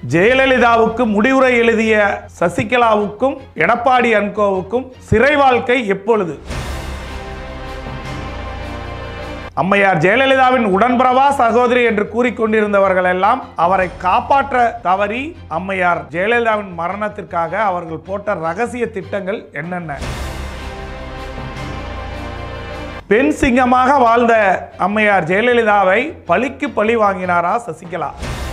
ஜெயலலிதாவுக்கு முடிவுரை எழுதிய சசிகலாவுக்கும் எடப்பாடி அன்கோவுக்கும் சிறை வாழ்க்கை எப்பொழுது அம்மையார் ஜெயலலிதாவின் உடன்பிறவா சகோதரி என்று கூறிக்கொண்டிருந்தவர்கள் எல்லாம் அவரை காப்பாற்ற தவறி அம்மையார் ஜெயலலிதாவின் மரணத்திற்காக அவர்கள் போட்ட ரகசிய திட்டங்கள் என்னென்ன பெண் சிங்கமாக வாழ்ந்த அம்மையார் ஜெயலலிதாவை பழிக்கு பழி வாங்கினாரா சசிகலா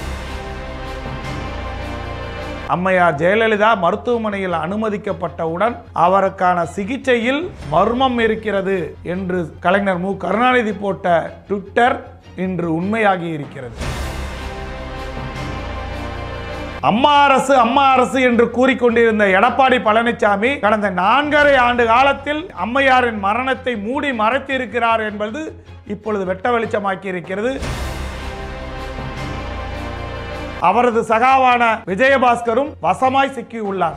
அம்மையார் ஜெயலலிதா மருத்துவமனையில் அனுமதிக்கப்பட்டவுடன் அவருக்கான சிகிச்சையில் மர்மம் இருக்கிறது என்று கலைஞர் மு கருணாநிதி போட்ட ட்விட்டர் இன்று உண்மையாகி இருக்கிறது அம்மா அரசு அம்மா அரசு என்று கூறிக்கொண்டிருந்த எடப்பாடி பழனிசாமி கடந்த நான்கரை ஆண்டு காலத்தில் அம்மையாரின் மரணத்தை மூடி மறைத்து இருக்கிறார் என்பது இப்பொழுது வெட்ட வெளிச்சமாக்கி இருக்கிறது அவரது சகாவான விஜயபாஸ்கரும் வசமாய் சிக்கியுள்ளார்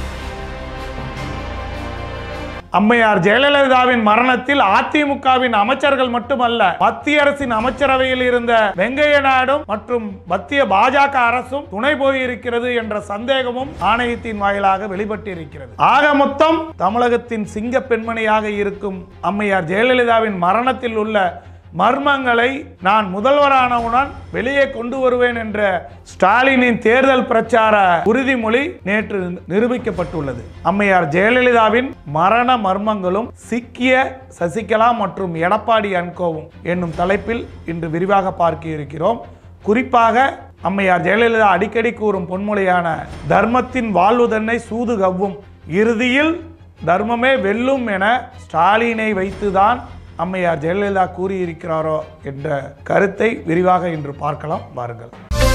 அம்மையார் ஜெயலலிதாவின் மரணத்தில் அதிமுகவின் அமைச்சர்கள் மட்டுமல்ல மத்திய அரசின் அமைச்சரவையில் இருந்த வெங்கைய நாயுடும் மற்றும் மத்திய பாஜக அரசும் துணை போயிருக்கிறது என்ற சந்தேகமும் ஆணையத்தின் வாயிலாக வெளிப்பட்டிருக்கிறது ஆக மொத்தம் தமிழகத்தின் சிங்க பெண்மணியாக இருக்கும் அம்மையார் ஜெயலலிதாவின் மரணத்தில் உள்ள மர்மங்களை நான் முதல்வரானவுடன் வெளியே கொண்டு வருவேன் என்ற ஸ்டாலினின் தேர்தல் பிரச்சார உறுதிமொழி நேற்று நிரூபிக்கப்பட்டுள்ளது அம்மையார் ஜெயலலிதாவின் மரண மர்மங்களும் சிக்கிய சசிகலா மற்றும் எடப்பாடி அன்கோவும் என்னும் தலைப்பில் இன்று விரிவாக பார்க்க இருக்கிறோம் குறிப்பாக அம்மையார் ஜெயலலிதா அடிக்கடி கூறும் பொன்மொழியான தர்மத்தின் வாழ்வு தன்னை சூது கவ்வும் இறுதியில் தர்மமே வெல்லும் என ஸ்டாலினை வைத்துதான் அம்மையார் ஜெயலலிதா கூறியிருக்கிறாரோ என்ற கருத்தை விரிவாக இன்று பார்க்கலாம் வாருங்கள்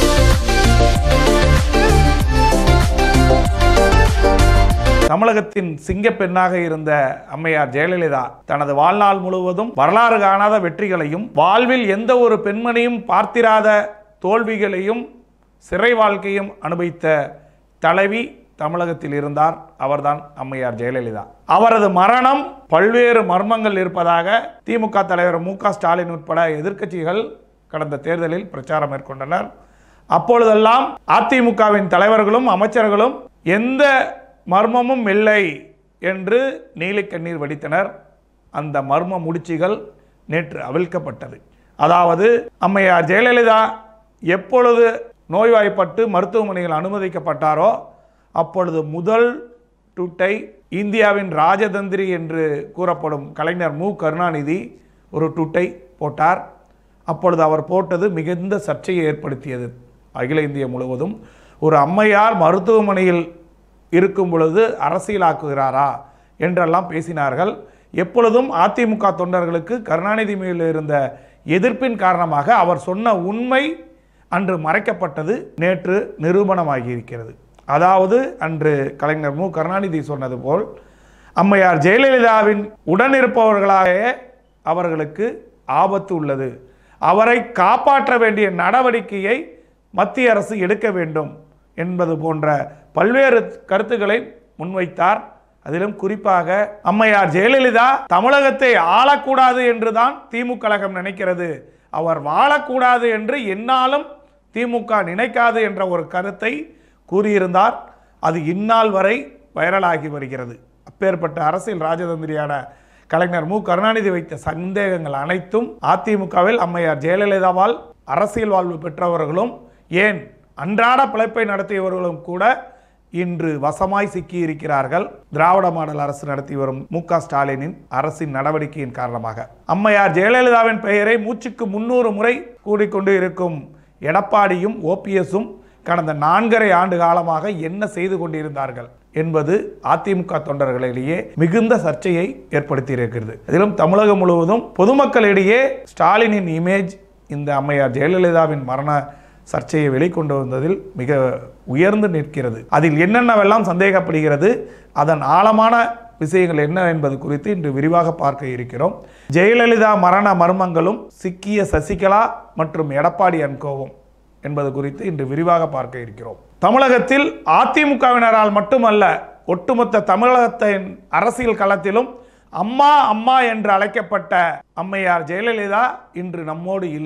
தமிழகத்தின் சிங்கப்பெண்ணாக இருந்த அம்மையார் ஜெயலலிதா தனது வாழ்நாள் முழுவதும் வரலாறு காணாத வெற்றிகளையும் வாழ்வில் எந்த ஒரு பெண்மணியும் பார்த்திராத தோல்விகளையும் சிறை வாழ்க்கையும் அனுபவித்த தலைவி தமிழகத்தில் இருந்தார் அவர்தான் அம்மையார் ஜெயலலிதா அவரது மரணம் பல்வேறு மர்மங்கள் இருப்பதாக திமுக தலைவர் மு க ஸ்டாலின் உட்பட எதிர்க்கட்சிகள் கடந்த தேர்தலில் பிரச்சாரம் மேற்கொண்டனர் அப்பொழுதெல்லாம் அதிமுகவின் தலைவர்களும் அமைச்சர்களும் எந்த மர்மமும் இல்லை என்று நீலிக்கண்ணீர் வடித்தனர் அந்த மர்ம முடிச்சுகள் நேற்று அவிழ்க்கப்பட்டது அதாவது அம்மையார் ஜெயலலிதா எப்பொழுது நோய்வாய்ப்பட்டு மருத்துவமனையில் அனுமதிக்கப்பட்டாரோ அப்பொழுது முதல் ட்விட்டை இந்தியாவின் ராஜதந்திரி என்று கூறப்படும் கலைஞர் மு கருணாநிதி ஒரு ட்விட்டை போட்டார் அப்பொழுது அவர் போட்டது மிகுந்த சர்ச்சையை ஏற்படுத்தியது அகில இந்திய முழுவதும் ஒரு அம்மையார் மருத்துவமனையில் இருக்கும் பொழுது அரசியலாக்குகிறாரா என்றெல்லாம் பேசினார்கள் எப்பொழுதும் அதிமுக தொண்டர்களுக்கு கருணாநிதி மேல் இருந்த எதிர்ப்பின் காரணமாக அவர் சொன்ன உண்மை அன்று மறைக்கப்பட்டது நேற்று நிரூபணமாகி இருக்கிறது அதாவது அன்று கலைஞர் மு கருணாநிதி சொன்னது போல் அம்மையார் ஜெயலலிதாவின் உடனிருப்பவர்களாக அவர்களுக்கு ஆபத்து உள்ளது அவரை காப்பாற்ற வேண்டிய நடவடிக்கையை மத்திய அரசு எடுக்க வேண்டும் என்பது போன்ற பல்வேறு கருத்துக்களை முன்வைத்தார் அதிலும் குறிப்பாக அம்மையார் ஜெயலலிதா தமிழகத்தை ஆளக்கூடாது என்றுதான் திமுக கழகம் நினைக்கிறது அவர் வாழக்கூடாது என்று என்னாலும் திமுக நினைக்காது என்ற ஒரு கருத்தை கூறியிருந்தார் அது இந்நாள் வரை வைரலாகி வருகிறது அப்பேற்பட்ட அரசியல் ராஜதந்திரியான கலைஞர் மு கருணாநிதி வைத்த சந்தேகங்கள் அனைத்தும் அதிமுகவில் அம்மையார் ஜெயலலிதாவால் அரசியல் வாழ்வு பெற்றவர்களும் ஏன் அன்றாட பிழைப்பை நடத்தியவர்களும் கூட இன்று வசமாய் சிக்கியிருக்கிறார்கள் திராவிட மாடல் அரசு நடத்தி வரும் மு க ஸ்டாலினின் அரசின் நடவடிக்கையின் காரணமாக அம்மையார் ஜெயலலிதாவின் பெயரை மூச்சுக்கு முன்னூறு முறை கூடிக்கொண்டு இருக்கும் எடப்பாடியும் ஓபிஎஸும் கடந்த நான்கரை ஆண்டு காலமாக என்ன செய்து கொண்டிருந்தார்கள் என்பது அதிமுக தொண்டர்களிடையே மிகுந்த சர்ச்சையை ஏற்படுத்தியிருக்கிறது அதிலும் தமிழகம் முழுவதும் பொதுமக்களிடையே ஸ்டாலினின் இமேஜ் இந்த அம்மையார் ஜெயலலிதாவின் மரண சர்ச்சையை வெளிக்கொண்டு வந்ததில் மிக உயர்ந்து நிற்கிறது அதில் என்னென்னவெல்லாம் சந்தேகப்படுகிறது அதன் ஆழமான விஷயங்கள் என்ன என்பது குறித்து இன்று விரிவாக பார்க்க இருக்கிறோம் ஜெயலலிதா மரண மர்மங்களும் சிக்கிய சசிகலா மற்றும் எடப்பாடி அன்கோவும் என்பது குறித்து இன்று விரிவாக பார்க்க இருக்கிறோம் தமிழகத்தில் அதிமுகவினரால் மட்டுமல்ல ஒட்டுமொத்த தமிழகத்தின் அரசியல் களத்திலும் அம்மா அம்மா என்று அழைக்கப்பட்ட அம்மையார் ஜெயலலிதா இன்று நம்மோடு இல்லை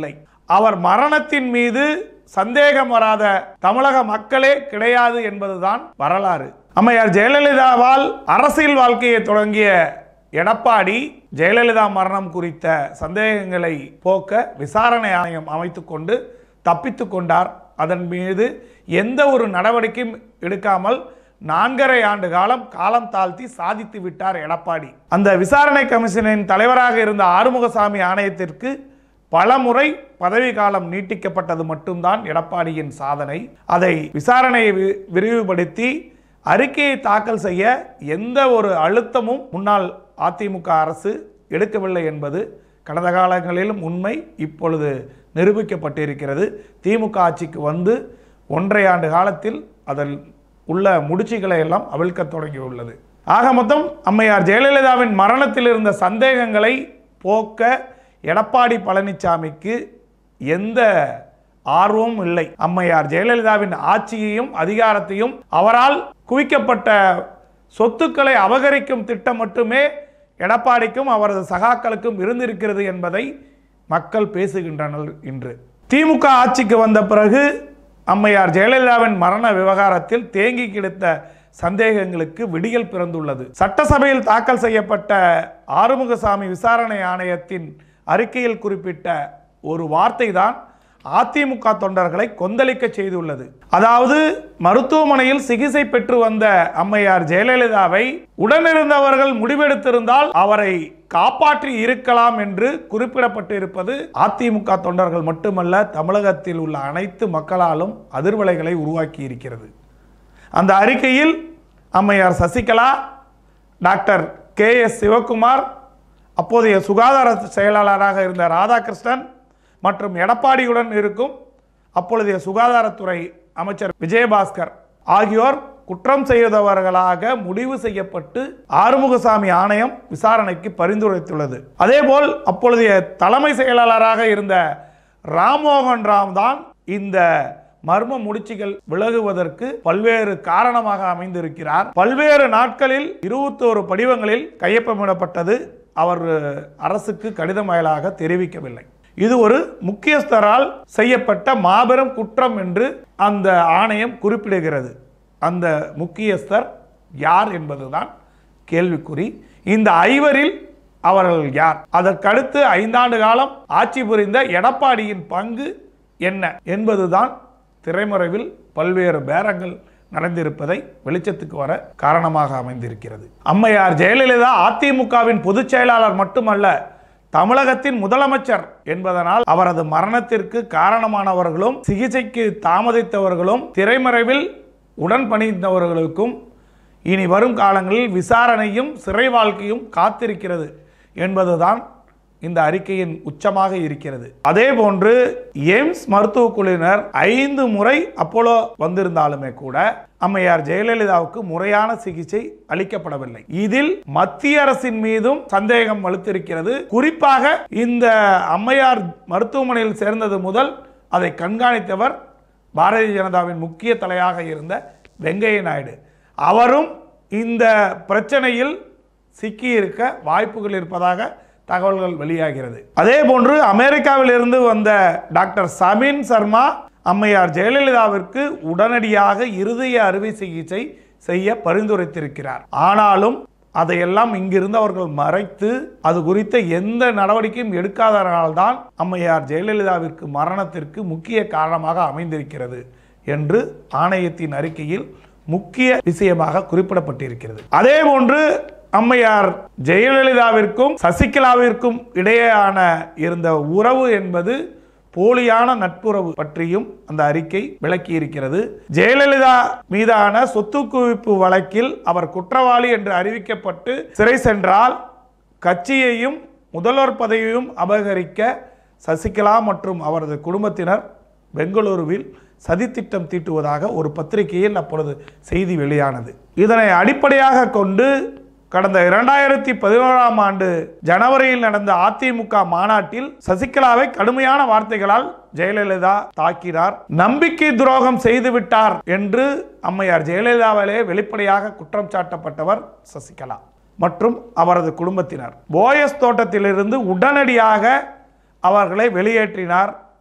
அவர் மரணத்தின் மீது சந்தேகம் வராத தமிழக மக்களே கிடையாது என்பதுதான் வரலாறு அம்மையார் ஜெயலலிதாவால் அரசியல் வாழ்க்கையை தொடங்கிய எடப்பாடி ஜெயலலிதா மரணம் குறித்த சந்தேகங்களை போக்க விசாரணை ஆணையம் அமைத்துக்கொண்டு தப்பித்து கொண்டார் அதன் மீது எந்த ஒரு நடவடிக்கையும் எடுக்காமல் நான்கரை ஆண்டு காலம் காலம் தாழ்த்தி சாதித்து விட்டார் எடப்பாடி அந்த விசாரணை கமிஷனின் தலைவராக இருந்த ஆறுமுகசாமி ஆணையத்திற்கு பலமுறை பதவி காலம் நீட்டிக்கப்பட்டது மட்டும்தான் எடப்பாடியின் சாதனை அதை விசாரணையை வி- விரிவுபடுத்தி அறிக்கையை தாக்கல் செய்ய எந்த ஒரு அழுத்தமும் முன்னாள் அதிமுக அரசு எடுக்கவில்லை என்பது கடந்த காலங்களிலும் உண்மை இப்பொழுது நிரூபிக்கப்பட்டிருக்கிறது திமுக ஆட்சிக்கு வந்து ஒன்றை ஆண்டு காலத்தில் அதில் உள்ள முடிச்சுகளை எல்லாம் அவிழ்க்கத் தொடங்கியுள்ளது ஆக மொத்தம் அம்மையார் ஜெயலலிதாவின் மரணத்தில் இருந்த சந்தேகங்களை போக்க எடப்பாடி பழனிசாமிக்கு எந்த ஆர்வமும் இல்லை அம்மையார் ஜெயலலிதாவின் ஆட்சியையும் அதிகாரத்தையும் அவரால் குவிக்கப்பட்ட சொத்துக்களை அபகரிக்கும் திட்டம் மட்டுமே எடப்பாடிக்கும் அவரது சகாக்களுக்கும் இருந்திருக்கிறது என்பதை மக்கள் பேசுகின்றனர் இன்று திமுக ஆட்சிக்கு வந்த பிறகு அம்மையார் ஜெயலலிதாவின் மரண விவகாரத்தில் தேங்கி கிடந்த சந்தேகங்களுக்கு விடியல் பிறந்துள்ளது சட்டசபையில் தாக்கல் செய்யப்பட்ட ஆறுமுகசாமி விசாரணை ஆணையத்தின் அறிக்கையில் குறிப்பிட்ட ஒரு வார்த்தை தான் அதிமுக தொண்டர்களை கொந்தளிக்க செய்துள்ளது அதாவது மருத்துவமனையில் சிகிச்சை பெற்று வந்த அம்மையார் ஜெயலலிதாவை உடனிருந்தவர்கள் முடிவெடுத்திருந்தால் அவரை காப்பாற்றி இருக்கலாம் என்று குறிப்பிடப்பட்டிருப்பது அதிமுக தொண்டர்கள் மட்டுமல்ல தமிழகத்தில் உள்ள அனைத்து மக்களாலும் அதிர்வலைகளை உருவாக்கி இருக்கிறது அந்த அறிக்கையில் அம்மையார் Sasikala doctor K S Sivakumar அப்போதைய சுகாதார செயலாளராக இருந்த ராதாகிருஷ்ணன் மற்றும் எடப்பாடியுடன் இருக்கும் அப்பொழுதைய சுகாதாரத்துறை அமைச்சர் விஜயபாஸ்கர் ஆகியோர் குற்றம் செய்தவர்களாக முடிவு செய்யப்பட்டு ஆறுமுகசாமி ஆணையம் விசாரணைக்கு பரிந்துரைத்துள்ளது அதேபோல் அப்பொழுதைய தலைமை செயலாளராக இருந்த ராம்மோகன் ராம் தான் இந்த மர்ம முடிச்சுகள் விலகுவதற்கு பல்வேறு காரணமாக அமைந்திருக்கிறார் பல்வேறு நாட்களில் இருபத்தோரு படிவங்களில் கையொப்பமிடப்பட்டது அவர் அரசுக்கு கடிதம் வாயிலாக தெரிவிக்கவில்லை இது ஒரு முக்கியஸ்தரால் செய்யப்பட்ட மாபெரும் குற்றம் என்று அந்த ஆணையம் குறிப்பிடுகிறது அந்த முக்கியஸ்தர் யார் என்பதுதான் கேள்விக்குறி இந்த ஐவரில் அவர்கள் யார் அதற்கடுத்து ஐந்தாண்டு காலம் ஆட்சி புரிந்த எடப்பாடியின் பங்கு என்ன என்பதுதான் திரைமறைவில் பல்வேறு பேரங்கள் நடந்திருப்பதை வெளிச்சத்துக்கு வர காரணமாக அமைந்திருக்கிறது அம்மையார் ஜெயலலிதா அதிமுகவின் பொதுச் செயலாளர் மட்டுமல்ல தமிழகத்தின் முதலமைச்சர் என்பதனால் அவரது மரணத்திற்கு காரணமானவர்களும் சிகிச்சைக்கு தாமதித்தவர்களும் திரைமறைவில் உடன் பணிந்தவர்களுக்கும் இனி வரும் காலங்களில் விசாரணையும் சிறை வாழ்க்கையும் காத்திருக்கிறது என்பதுதான் இந்த அறிக்கையின் உச்சமாக இருக்கிறது அதே போன்று எய்ம்ஸ் மருத்துவக் குழுவினர் ஐந்து முறை அப்போலோ வந்திருந்தாலுமே கூட அம்மையார் ஜெயலலிதாவுக்கு முறையான சிகிச்சை அளிக்கப்படவில்லை இதில் மத்திய அரசின் மீதும் சந்தேகம் வலுத்திருக்கிறது குறிப்பாக இந்த அம்மையார் மருத்துவமனையில் சேர்ந்தது முதல் அதை கண்காணித்தவர் பாரதிய ஜனதாவின் முக்கிய தலையாக இருந்த வெங்கைய நாயுடு அவரும் இந்த பிரச்சனையில் சிக்கியிருக்க வாய்ப்புகள் இருப்பதாக தகவல்கள் வெளியாகிறது அதே போன்று அமெரிக்காவில் இருந்து வந்த டாக்டர் சமீன் சர்மா அம்மையார் ஜெயலலிதாவிற்கு உடனடியாக இருதய அறுவை சிகிச்சை செய்ய பரிந்துரைத்திருக்கிறார் ஆனாலும் அதையெல்லாம் இங்கிருந்து அவர்கள் மறைத்து அது குறித்த எந்த நடவடிக்கையும் எடுக்காதனால்தான் அம்மையார் ஜெயலலிதாவிற்கு மரணத்திற்கு முக்கிய காரணமாக அமைந்திருக்கிறது என்று ஆணையத்தின் அறிக்கையில் முக்கிய விஷயமாக குறிப்பிடப்பட்டிருக்கிறது அதே போன்று அம்மையார் ஜெயலலிதாவிற்கும் சசிகலாவிற்கும் இடையேயான இருந்த உறவு என்பது போலியான நட்புறவு பற்றியும் அந்த அறிக்கை விளக்கி இருக்கிறது ஜெயலலிதா மீதான சொத்து குவிப்பு வழக்கில் அவர் குற்றவாளி என்று அறிவிக்கப்பட்டு சிறை சென்றால் கட்சியையும் முதல்வர் பதவியையும் அபகரிக்க சசிகலா மற்றும் அவரது குடும்பத்தினர் பெங்களூருவில் சதித்திட்டம் தீட்டுவதாக ஒரு பத்திரிகையில் அப்பொழுது செய்தி வெளியானது இதனை அடிப்படையாக கொண்டு கடந்த இரண்டாயிரத்தி பதினோராம் ஆண்டு ஜனவரியில் நடந்த அதிமுக மாநாட்டில் சசிகலாவை கடுமையான வார்த்தைகளால் ஜெயலலிதா தாக்கினார் நம்பிக்கை துரோகம் செய்துவிட்டார் என்று அம்மையார் ஜெயலலிதாவிலே வெளிப்படையாக குற்றம் சாட்டப்பட்டவர் சசிகலா மற்றும் அவரது குடும்பத்தினர் போயஸ் தோட்டத்திலிருந்து உடனடியாக அவர்களை வெளியேற்றினார்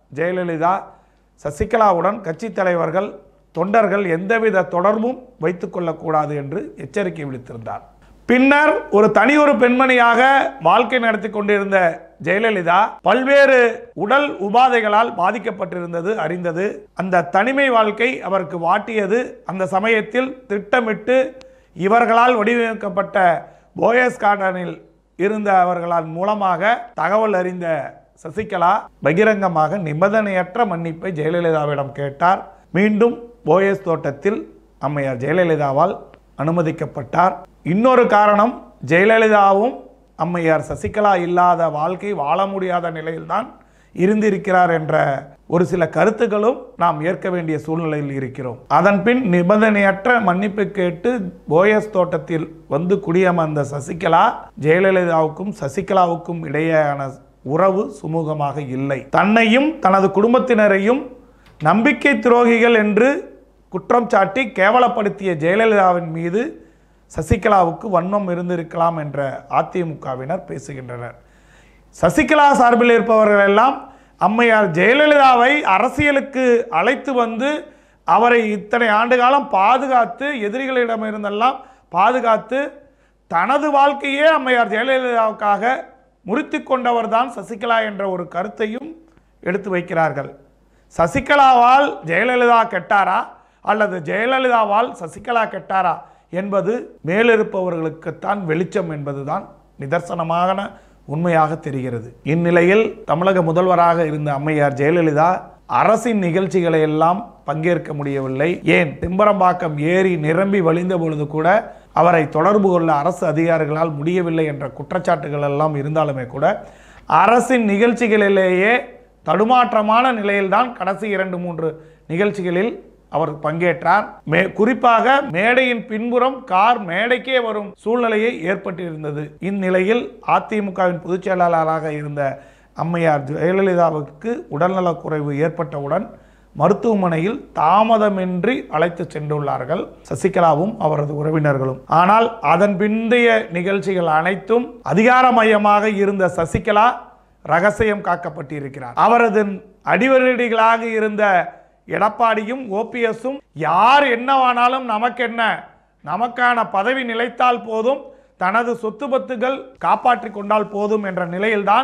ஜெயலலிதா சசிகலாவுடன் கட்சித் தலைவர்கள் தொண்டர்கள் எந்தவித தொடர்பும் வைத்துக்கொள்ளக்கூடாது என்று எச்சரிக்கை விடுத்திருந்தார் பின்னர் ஒரு தனியொரு பெண்மணியாக வாழ்க்கை நடத்தி கொண்டிருந்த ஜெயலலிதா பல்வேறு உடல் உபாதைகளால் பாதிக்கப்பட்டிருந்தது அறிந்தது அந்த தனிமை வாழ்க்கை அவருக்கு வாட்டியது அந்த சமயத்தில் திட்டமிட்டு இவர்களால் வடிவமைக்கப்பட்ட போயஸ் கார்டனில் இருந்த அவர்களால் மூலமாக தகவல் அறிந்த சசிகலா பகிரங்கமாக நிபந்தனையற்ற மன்னிப்பை ஜெயலலிதாவிடம் கேட்டார் மீண்டும் போயஸ் தோட்டத்தில் அம்மையார் ஜெயலலிதாவால் அனுமதிக்கப்பட்டார் இன்னொரு காரணம் ஜெயலலிதாவும் அம்மையார் சசிகலா இல்லாத வாழ்க்கை வாழ முடியாத நிலையில்தான் இருந்திருக்கிறார் என்ற ஒரு சில கருத்துக்களும் நாம் ஏற்க வேண்டிய சூழ்நிலையில் இருக்கிறோம் அதன் பின் நிபந்தனையற்ற மன்னிப்பு கேட்டு போயஸ் தோட்டத்தில் வந்து குடியமர்ந்த சசிகலா ஜெயலலிதாவுக்கும் சசிகலாவுக்கும் இடையேயான உறவு சுமூகமாக இல்லை தன்னையும் தனது குடும்பத்தினரையும் நம்பிக்கை துரோகிகள் என்று குற்றம் சாட்டி கேவலப்படுத்திய ஜெயலலிதாவின் மீது சசிகலாவுக்கு வன்மம் இருந்திருக்கலாம் என்ற அதிமுகவினர் பேசுகின்றனர் சசிகலா சார்பில் இருப்பவர்கள் எல்லாம் அம்மையார் ஜெயலலிதாவை அரசியலுக்கு அழைத்து வந்து அவரை இத்தனை ஆண்டு காலம் பாதுகாத்து எதிரிகளிடமிருந்தெல்லாம் பாதுகாத்து தனது வாழ்க்கையே அம்மையார் ஜெயலலிதாவுக்காக முறித்து கொண்டவர் தான் சசிகலா என்ற ஒரு கருத்தையும் எடுத்து வைக்கிறார்கள் சசிகலாவால் ஜெயலலிதா கெட்டாரா அல்லது ஜெயலலிதாவால் சசிகலா கெட்டாரா என்பது மேலிருப்பவர்களுக்குத்தான் வெளிச்சம் என்பதுதான் நிதர்சனமான உண்மையாக தெரிகிறது இந்நிலையில் தமிழக முதல்வராக இருந்த அம்மையார் ஜெயலலிதா அரசின் நிகழ்ச்சிகளை எல்லாம் பங்கேற்க முடியவில்லை ஏன் திம்பரம்பாக்கம் ஏரி நிரம்பி வழிந்த பொழுது கூட அவரை தொடர்பு கொள்ள அரசு அதிகாரிகளால் முடியவில்லை என்ற குற்றச்சாட்டுகள் எல்லாம் இருந்தாலுமே கூட அரசின் நிகழ்ச்சிகளிலேயே தடுமாற்றமான நிலையில்தான் கடைசி இரண்டு மூன்று நிகழ்ச்சிகளில் அவர் பங்கேற்றார் மே குறிப்பாக மேடையின் பின்புறம் கார் மேடைக்கே வரும் சூழ்நிலையை ஏற்பட்டிருந்தது இந்நிலையில் அதிமுகவின் பொதுச் செயலாளராக இருந்த அம்மையார் ஜெயலலிதாவுக்கு உடல்நலக்குறைவு ஏற்பட்டவுடன் மருத்துவமனையில் தாமதமின்றி அழைத்து சென்றுள்ளார்கள் சசிகலாவும் அவரது உறவினர்களும் ஆனால் அதன் பிந்தைய நிகழ்ச்சிகள் அனைத்தும் அதிகாரமயமாக இருந்த சசிகலா ரகசியம் காக்கப்பட்டிருக்கிறார் அவரது அடிவரடிகளாக இருந்த எடப்பாடியும் ஓபிஎஸும் யார் என்னவானாலும் நமக்கென்ன நமக்கான பதவி நிலைத்தால் போதும் தனது சொத்து பத்துகள் காப்பாற்றிக் கொண்டால் போதும் என்ற நிலையில்தான்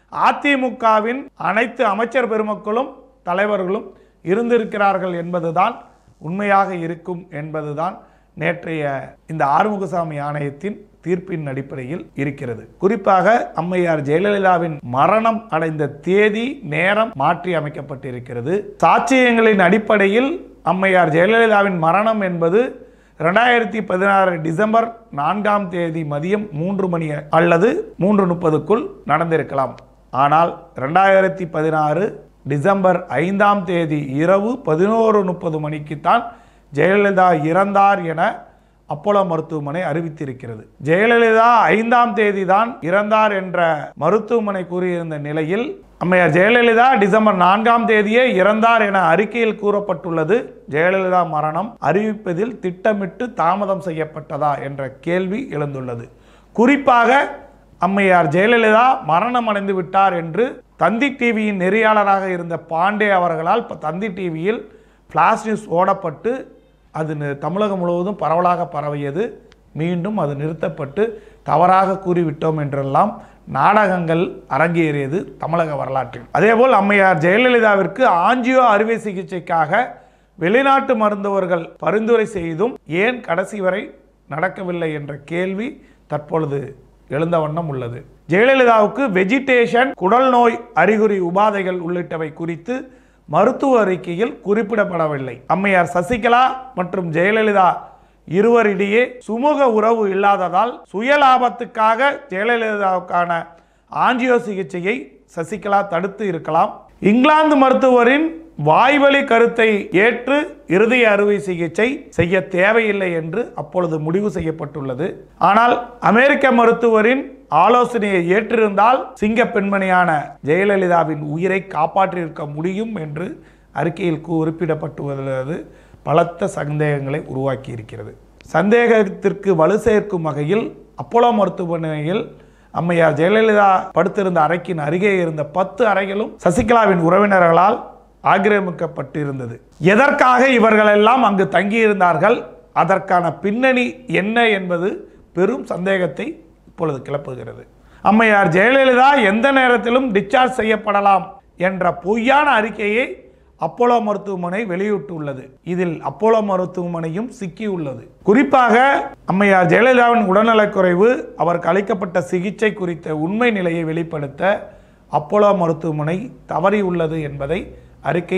அதிமுகவின் அனைத்து அமைச்சர் பெருமக்களும் தலைவர்களும் இருந்திருக்கிறார்கள் என்பதுதான் உண்மையாக இருக்கும் என்பதுதான் நேற்றைய இந்த ஆறுமுகசாமி ஆணையத்தின் தீர்ப்பின் அடிப்படையில் இருக்கிறது குறிப்பாக அம்மையார் ஜெயலலிதாவின் மரணம் அடைந்த தேதி நேரம் மாற்றி அமைக்கப்பட்டிருக்கிறது சாட்சியங்களின் அடிப்படையில் அம்மையார் ஜெயலலிதாவின் மரணம் என்பது ரெண்டாயிரத்தி பதினாறு டிசம்பர் நான்காம் தேதி மதியம் மூன்று மணி அல்லது மூன்று முப்பதுக்குள் நடந்திருக்கலாம் ஆனால் ரெண்டாயிரத்தி பதினாறு டிசம்பர் ஐந்தாம் தேதி இரவு பதினோரு முப்பது மணிக்குத்தான் ஜெயலலிதா இறந்தார் என அப்போலோ மருத்துவமனை அறிவித்திருக்கிறது ஜெயலலிதா ஐந்தாம் தேதி தான் இறந்தார் என்ற மருத்துவமனை கூறியிருந்த நிலையில் அம்மையார் ஜெயலலிதா டிசம்பர் நான்காம் தேதியே இறந்தார் என அறிக்கையில் கூறப்பட்டுள்ளது ஜெயலலிதா மரணம் அறிவிப்பதில் திட்டமிட்டு தாமதம் செய்யப்பட்டதா என்ற கேள்வி எழுந்துள்ளது குறிப்பாக அம்மையார் ஜெயலலிதா மரணம் அடைந்து விட்டார் என்று தந்தி டிவியின் நெறியாளராக இருந்த பாண்டே அவர்களால் இப்ப தந்தி டிவியில் ஃப்ளாஷ் நியூஸ் ஓடப்பட்டு அது நி- தமிழகம் முழுவதும் பரவலாக பரவியது மீண்டும் அது நிறுத்தப்பட்டு தவறாக கூறிவிட்டோம் என்றெல்லாம் நாடகங்கள் அரங்கேறியது தமிழக வரலாற்றில் அதேபோல் அம்மையார் ஜெயலலிதாவிற்கு ஆஞ்சியோ அறுவை சிகிச்சைக்காக வெளிநாட்டு மருத்துவர்கள் பரிந்துரை செய்தும் ஏன் கடைசி வரை நடக்கவில்லை என்ற கேள்வி தற்பொழுது எழுந்த வண்ணம் உள்ளது ஜெயலலிதாவுக்கு வெஜிடேஷன் குடல் நோய் அறிகுறி உபாதைகள் உள்ளிட்டவை குறித்து மருத்துவ அறிக்கையில் குறிப்பிடப்படவில்லை அம்மையார் சசிகலா மற்றும் ஜெயலலிதா இருவரிடையே சுமூக உறவு இல்லாததால் சுயலாபத்துக்காக ஜெயலலிதாவுக்கான ஆஞ்சியோ சிகிச்சையை சசிகலா தடுத்து இருக்கலாம் இங்கிலாந்து மருத்துவரின் வாய்வழி கருத்தை ஏற்று இருதய அறுவை சிகிச்சை செய்ய தேவையில்லை என்று அப்பொழுது முடிவு செய்யப்பட்டுள்ளது ஆனால் அமெரிக்க மருத்துவரின் ஆலோசனையை ஏற்றிருந்தால் சிங்க பெண்மணியான ஜெயலலிதாவின் உயிரை காப்பாற்றியிருக்க முடியும் என்று அறிக்கையில் குறிப்பிடப்பட்டுள்ளது பலத்த சந்தேகங்களை உருவாக்கி இருக்கிறது சந்தேகத்திற்கு வலு சேர்க்கும் வகையில் அப்போலோ மருத்துவமனையில் அம்மையார் ஜெயலலிதா படுத்திருந்த அறைக்கின் அருகே இருந்த பத்து அறைகளும் சசிகலாவின் உறவினர்களால் ஆக்கிரமிக்கப்பட்டிருந்தது எதற்காக இவர்களெல்லாம் அங்கு தங்கியிருந்தார்கள் அதற்கான பின்னணி என்ன என்பது பெரும் சந்தேகத்தை இப்பொழுது கிளப்புகிறது அம்மையார் ஜெயலலிதா எந்த நேரத்திலும் டிஸ்சார்ஜ் செய்யப்படலாம் என்ற பொய்யான அறிக்கையை அப்போலோ மருத்துவமனை வெளியிட்டுள்ளது இதில் அப்போலோ மருத்துவமனையும் சிக்கியுள்ளது குறிப்பாக அம்மையார் ஜெயலலிதாவின் உடல்நலக்குறைவு அவருக்கு அளிக்கப்பட்ட சிகிச்சை குறித்த உண்மை நிலையை வெளிப்படுத்த அப்போலோ மருத்துவமனை தவறியுள்ளது என்பதை அறிக்கை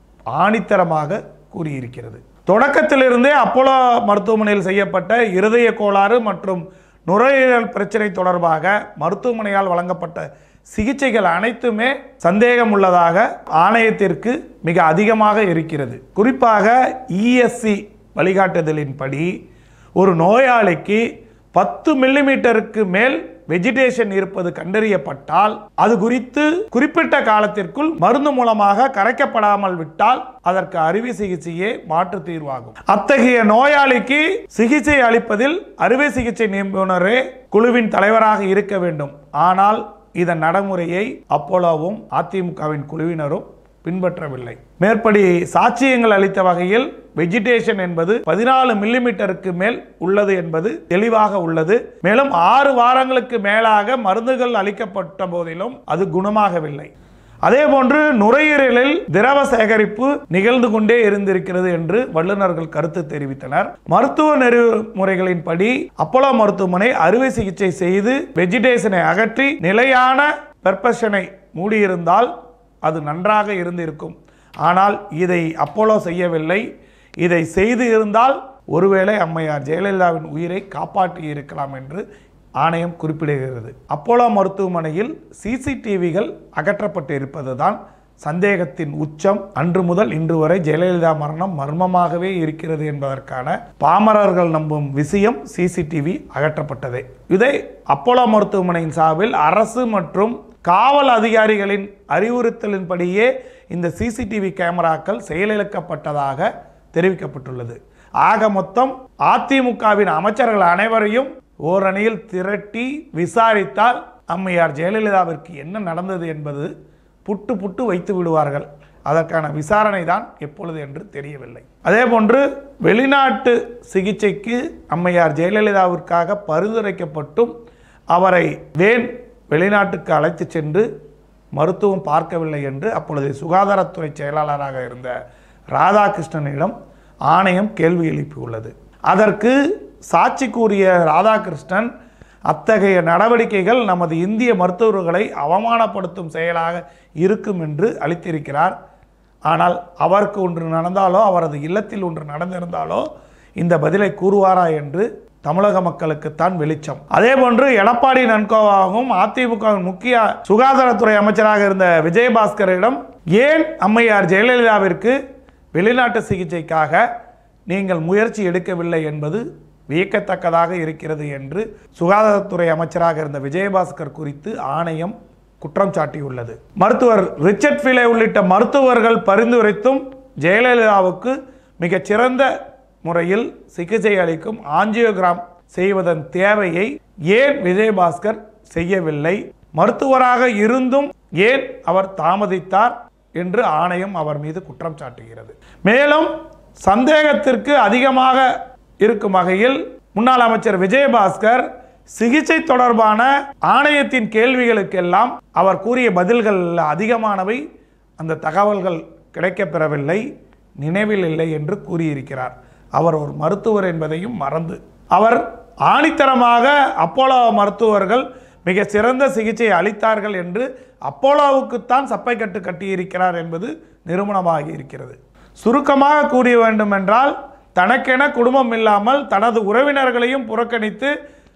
ஆணித்தரமாக கூறியிருக்கிறது தொடக்கத்திலிருந்தே அப்போலோ மருத்துவமனையில் செய்யப்பட்ட இருதய கோளாறு மற்றும் நுரையீரல் பிரச்சனை தொடர்பாக மருத்துவமனையால் வழங்கப்பட்ட சிகிச்சைகள் அனைத்துமே சந்தேகம் உள்ளதாக ஆணையத்திற்கு மிக அதிகமாக இருக்கிறது குறிப்பாக இஎஸ்சி வழிகாட்டுதலின்படி ஒரு நோயாளிக்கு பத்து மில்லிமீட்டருக்கு மேல் வெஜிடேஷன் இருப்பது கண்டறியப்பட்டால் அது குறித்து குறிப்பிட்ட காலத்திற்குள் மருந்து மூலமாக கரைக்கப்படாமல் விட்டால் அதற்கு அறுவை சிகிச்சையே மாற்று தீர்வாகும் அத்தகைய நோயாளிக்கு சிகிச்சை அளிப்பதில் அறுவை சிகிச்சை நிபுணரே குழுவின் தலைவராக இருக்க வேண்டும் ஆனால் இதன் நடைமுறையை அப்போலோவும் அதிமுகவின் குழுவினரும் பின்பற்றவில்லை மேற்படி சாட்சியங்கள் அளித்த வகையில் வெஜிடேஷன் என்பது பதினாலு மில்லிமீட்டருக்கு மேல் உள்ளது என்பது தெளிவாக உள்ளது மேலும் ஆறு வாரங்களுக்கு மேலாக மருந்துகள் அளிக்கப்பட்ட போதிலும் அது குணமாகவில்லை அதே போன்று நுரையீரலில் திரவ சேகரிப்பு நிகழ்ந்து கொண்டே இருந்திருக்கிறது என்று வல்லுநர்கள் கருத்து தெரிவித்தனர் மருத்துவ நெறிமுறைகளின்படி அப்போலோ மருத்துவமனை அறுவை சிகிச்சை செய்து வெஜிடேஷனை அகற்றி நிலையான பெர்பஷனை மூடியிருந்தால் அது நன்றாக இருந்திருக்கும் ஆனால் இதை அப்போலோ செய்யவில்லை இதை செய்து இருந்தால் ஒருவேளை அம்மையார் ஜெயலலிதாவின் உயிரை காப்பாற்றி இருக்கலாம் என்று ஆணையம் குறிப்பிடுகிறது அப்போலோ மருத்துவமனையில் சிசிடிவிகள் அகற்றப்பட்டு இருப்பதுதான் சந்தேகத்தின் உச்சம் அன்று முதல் இன்று வரை ஜெயலலிதா மரணம் மர்மமாகவே இருக்கிறது என்பதற்கான பாமரர்கள் நம்பும் விஷயம் சிசிடிவி அகற்றப்பட்டதே இதை அப்போலோ மருத்துவமனையின் சார்பில் அரசு மற்றும் காவல் அதிகாரிகளின் அறிவுறுத்தலின்படியே இந்த சிசிடிவி கேமராக்கள் செயலிழக்கப்பட்டதாக தெரிவிக்கப்பட்டுள்ளது ஆக மொத்தம் அதிமுகவின் அமைச்சர்கள் அனைவரையும் ஓரணியில் திரட்டி விசாரித்தால் அம்மையார் ஜெயலலிதாவிற்கு என்ன நடந்தது என்பது புட்டு புட்டு வைத்து விடுவார்கள் அதற்கான விசாரணை தான் எப்பொழுது என்று தெரியவில்லை அதே போன்று வெளிநாட்டு சிகிச்சைக்கு அம்மையார் ஜெயலலிதாவிற்காக பரிந்துரைக்கப்பட்டும் அவரை வேன் வெளிநாட்டுக்கு அழைத்து சென்று மருத்துவம் பார்க்கவில்லை என்று அப்பொழுது சுகாதாரத்துறை செயலாளராக இருந்த ராதாகிருஷ்ணனிடம் ஆணையம் கேள்வி எழுப்பியுள்ளது அதற்கு சாட்சி கூறிய ராதாகிருஷ்ணன் அத்தகைய நடவடிக்கைகள் நமது இந்திய மருத்துவர்களை அவமானப்படுத்தும் செயலாக இருக்கும் என்று அளித்திருக்கிறார் ஆனால் அவருக்கு ஒன்று நடந்தாலோ அவரது இல்லத்தில் ஒன்று நடந்திருந்தாலோ இந்த பதிலை கூறுவாரா என்று தமிழக மக்களுக்குத்தான் வெளிச்சம் அதே போன்று எடப்பாடி நன்கோவாகவும் அதிமுகவின் முக்கிய சுகாதாரத்துறை அமைச்சராக இருந்த விஜயபாஸ்கரிடம் ஏன் அம்மையார் ஜெயலலிதாவிற்கு வெளிநாட்டு சிகிச்சைக்காக நீங்கள் முயற்சி எடுக்கவில்லை என்பது வியக்கத்தக்கதாக இருக்கிறது என்று சுகாதாரத்துறை அமைச்சராக இருந்த விஜயபாஸ்கர் குறித்து ஆணையம் குற்றம் சாட்டியுள்ளது மருத்துவர் ரிச்சர்ட் ஃபிலே உள்ளிட்ட மருத்துவர்கள் பரிந்துரைத்தும் ஜெயலலிதாவுக்கு மிகச்சிறந்த முறையில் சிகிச்சை அளிக்கும் ஆஞ்சியோகிராம் செய்வதன் தேவையை ஏன் விஜயபாஸ்கர் செய்யவில்லை மருத்துவராக இருந்தும் ஏன் அவர் தாமதித்தார் என்று ஆணையம் அவர் மீது குற்றம் சாட்டுகிறது மேலும் சந்தேகத்திற்கு அதிகமாக இருக்கும் வகையில் முன்னாள் அமைச்சர் விஜயபாஸ்கர் சிகிச்சை தொடர்பான ஆணையத்தின் கேள்விகளுக்கெல்லாம் அவர் கூறிய பதில்கள் அதிகமானவை அந்த தகவல்கள் கிடைக்கப்பெறவில்லை நினைவில் இல்லை என்று கூறியிருக்கிறார் அவர் ஒரு மருத்துவர் என்பதையும் மறந்து அவர் ஆணித்தரமாக அப்போலோ மருத்துவர்கள் மிக சிறந்த சிகிச்சை அளித்தார்கள் என்று அப்போலோவுக்குத்தான் சப்பைக்கட்டு கட்டியிருக்கிறார் என்பது நிரூபணமாகி இருக்கிறது சுருக்கமாக கூறிய வேண்டும் என்றால் தனக்கென குடும்பம் இல்லாமல் தனது உறவினர்களையும் புறக்கணித்து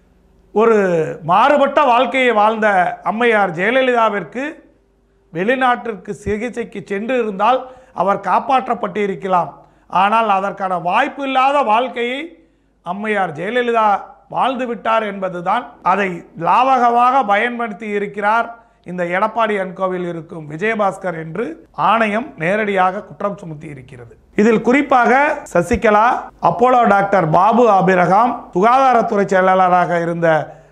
ஒரு மாறுபட்ட வாழ்க்கையை வாழ்ந்த அம்மையார் ஜெயலலிதாவிற்கு வெளிநாட்டிற்கு சிகிச்சைக்கு சென்று இருந்தால் அவர் காப்பாற்றப்பட்டிருக்கலாம் ஆனால் அதற்கான வாய்ப்பு இல்லாத வாழ்க்கையை அம்மையார் ஜெயலலிதா வாழ்ந்து விட்டார் என்பதுதான் அதை லாவகமாக பயன்படுத்தி இருக்கிறார் இந்த எடப்பாடி அன்கோவில் இருக்கும் விஜயபாஸ்கர் என்று ஆணையம் நேரடியாக குற்றம் சுமத்தி இருக்கிறது இதில் குறிப்பாக Sasikala Apollo doctor Babu Abraham சுகாதாரத்துறை செயலாளராக இருந்த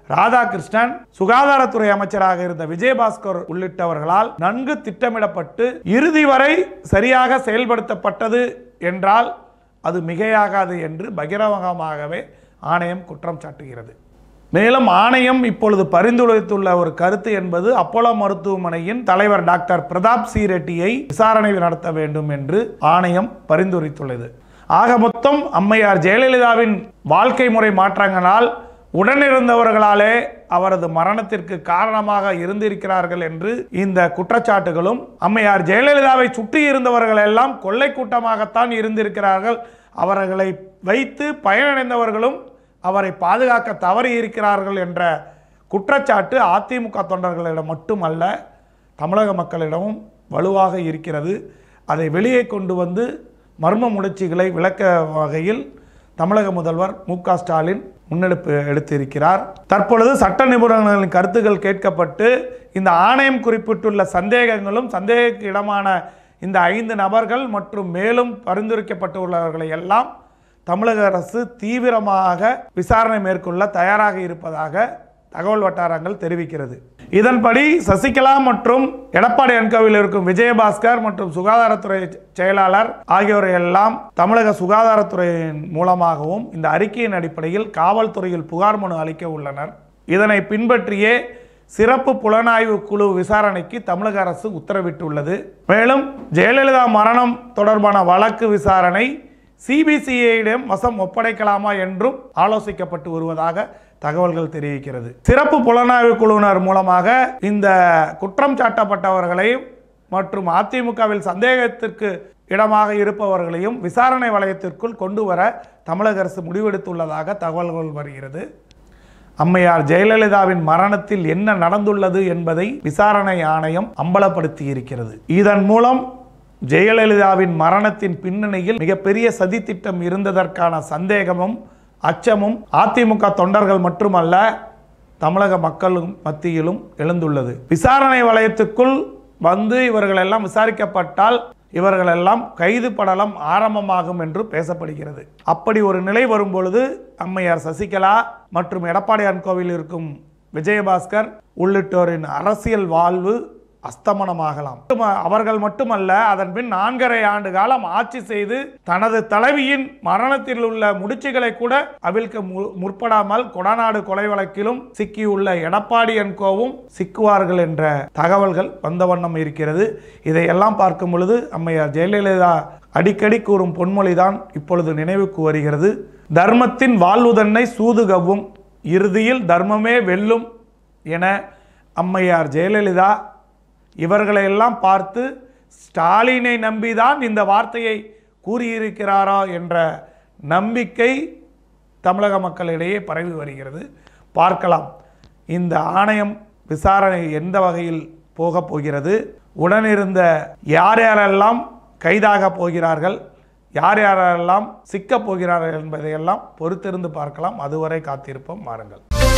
ராதாகிருஷ்ணன் சுகாதாரத்துறை அமைச்சராக இருந்த விஜயபாஸ்கர் உள்ளிட்டவர்களால் நன்கு திட்டமிடப்பட்டு இறுதி வரை சரியாக செயல்படுத்தப்பட்டது என்றால் அது மிகையாகாது என்று பகிரங்கமாகவே ஆணையம் குற்றம் சாட்டுகிறது மேலும் ஆணையம் இப்பொழுது பரிந்துரைத்துள்ள ஒரு கருத்து என்பது அப்போலோ மருத்துவமனையின் தலைவர் டாக்டர் பிரதாப் சி ரெட்டியை விசாரணை நடத்த வேண்டும் என்று ஆணையம் பரிந்துரைத்துள்ளது ஆக மொத்தம் அம்மையார் ஜெயலலிதாவின் வாழ்க்கை முறை மாற்றங்களால் உடனிருந்தவர்களாலே அவரது மரணத்திற்கு காரணமாக இருந்திருக்கிறார்கள் என்று இந்த குற்றச்சாட்டுகளும் அம்மையார் ஜெயலலிதாவை சுற்றி இருந்தவர்கள் எல்லாம் கொள்ளை கூட்டமாகத்தான் இருந்திருக்கிறார்கள் அவர்களை வைத்து பயனடைந்தவர்களும் அவரை பாதுகாக்க தவறி இருக்கிறார்கள் என்ற குற்றச்சாட்டு அதிமுக தொண்டர்களிடம் மட்டுமல்ல தமிழக மக்களிடமும் வலுவாக இருக்கிறது அதை வெளியே கொண்டு வந்து மர்ம முயற்சிகளை விளக்க வகையில் தமிழக முதல்வர் மு க ஸ்டாலின் முன்னெடுப்பு எடுத்திருக்கிறார் தற்பொழுது சட்ட நிபுணர்களின் கருத்துக்கள் கேட்கப்பட்டு இந்த ஆணையம் குறிப்பிட்டுள்ள சந்தேகங்களும் சந்தேகக்கு இடமான இந்த ஐந்து நபர்கள் மற்றும் மேலும் பரிந்துரைக்கப்பட்டுள்ளவர்களை எல்லாம் தமிழக அரசு தீவிரமாக விசாரணை மேற்கொள்ள தயாராக இருப்பதாக தகவல் வட்டாரங்கள் தெரிவிக்கிறது இதன்படி சசிகலா மற்றும் எடப்பாடி அன்கோவில் இருக்கும் விஜயபாஸ்கர் மற்றும் சுகாதாரத்துறை செயலாளர் ஆகியோரை எல்லாம் தமிழக சுகாதாரத்துறையின் மூலமாகவும் இந்த அறிக்கையின் அடிப்படையில் காவல்துறையில் புகார் மனு அளிக்க உள்ளனர் இதனை பின்பற்றியே சிறப்பு புலனாய்வு குழு விசாரணைக்கு தமிழக அரசு உத்தரவிட்டுள்ளது மேலும் ஜெயலலிதா மரணம் தொடர்பான வழக்கு விசாரணை சிபிசிஐயிடம் வசம் ஒப்படைக்கலாமா என்றும் ஆலோசிக்கப்பட்டு வருவதாக தகவல்கள் தெரிவிக்கிறது சிறப்பு புலனாய்வு குழுவினர் மூலமாக இந்த குற்றம் சாட்டப்பட்டவர்களையும் மற்றும் அதிமுகவில் சந்தேகத்திற்கு இடமாக இருப்பவர்களையும் விசாரணை வளையத்திற்குள் கொண்டு வர தமிழக அரசு முடிவெடுத்துள்ளதாக தகவல்கள் வருகிறது அம்மையார் ஜெயலலிதாவின் மரணத்தில் என்ன நடந்துள்ளது என்பதை விசாரணை ஆணையம் அம்பலப்படுத்தி இருக்கிறது இதன் மூலம் ஜெயலலிதாவின் மரணத்தின் பின்னணியில் மிகப்பெரிய சதித்திட்டம் இருந்ததற்கான சந்தேகமும் அச்சமும் அதிமுக தொண்டர்கள் மட்டுமல்ல தமிழக மக்களும் மத்தியிலும் எழுந்துள்ளது விசாரணை வலயத்துக்குள் வந்து இவர்களெல்லாம் விசாரிக்கப்பட்டால் இவர்களெல்லாம் கைது படலம் ஆரம்பமாகும் என்று பேசப்படுகிறது அப்படி ஒரு நிலை வரும்பொழுது அம்மையார் சசிகலா மற்றும் எடப்பாடியார் கோவில் இருக்கும் விஜயபாஸ்கர் உள்ளிட்டோரின் அரசியல் வாழ்வு அஸ்தமனமாகலாம் மட்டும- அவர்கள் மட்டுமல்ல அதன் பின் நான்கரை ஆண்டு காலம் ஆட்சி செய்து தனது தலைவியின் மரணத்தில் உள்ள முடிச்சுகளை கூட அவிழ்க்க மு- முற்படாமல் கொடநாடு கொலை வழக்கிலும் சிக்கியுள்ள எடப்பாடி என்கோவும் சிக்குவார்கள் என்ற தகவல்கள் வந்த வண்ணம் இருக்கிறது இதையெல்லாம் பார்க்கும் பொழுது அம்மையார் ஜெயலலிதா அடிக்கடி கூறும் பொன்மொழிதான் இப்பொழுது நினைவுக்கு வருகிறது தர்மத்தின் வாழ்வுதன்னை சூதுகவும் இறுதியில் தர்மமே வெல்லும் என அம்மையார் ஜெயலலிதா இவர்களையெல்லாம் பார்த்து ஸ்டாலினை நம்பிதான் இந்த வார்த்தையை கூறியிருக்கிறாரா என்ற நம்பிக்கை தமிழக மக்களிடையே பரவி வருகிறது பார்க்கலாம் இந்த ஆணையம் விசாரணை எந்த வகையில் போகப் போகிறது உடனிருந்த யார் யாரெல்லாம் கைதாக போகிறார்கள் யார் யாரெல்லாம் சிக்கப் போகிறார்கள் என்பதையெல்லாம் பொறுத்திருந்து பார்க்கலாம் அதுவரை காத்திருப்போம் வாருங்கள்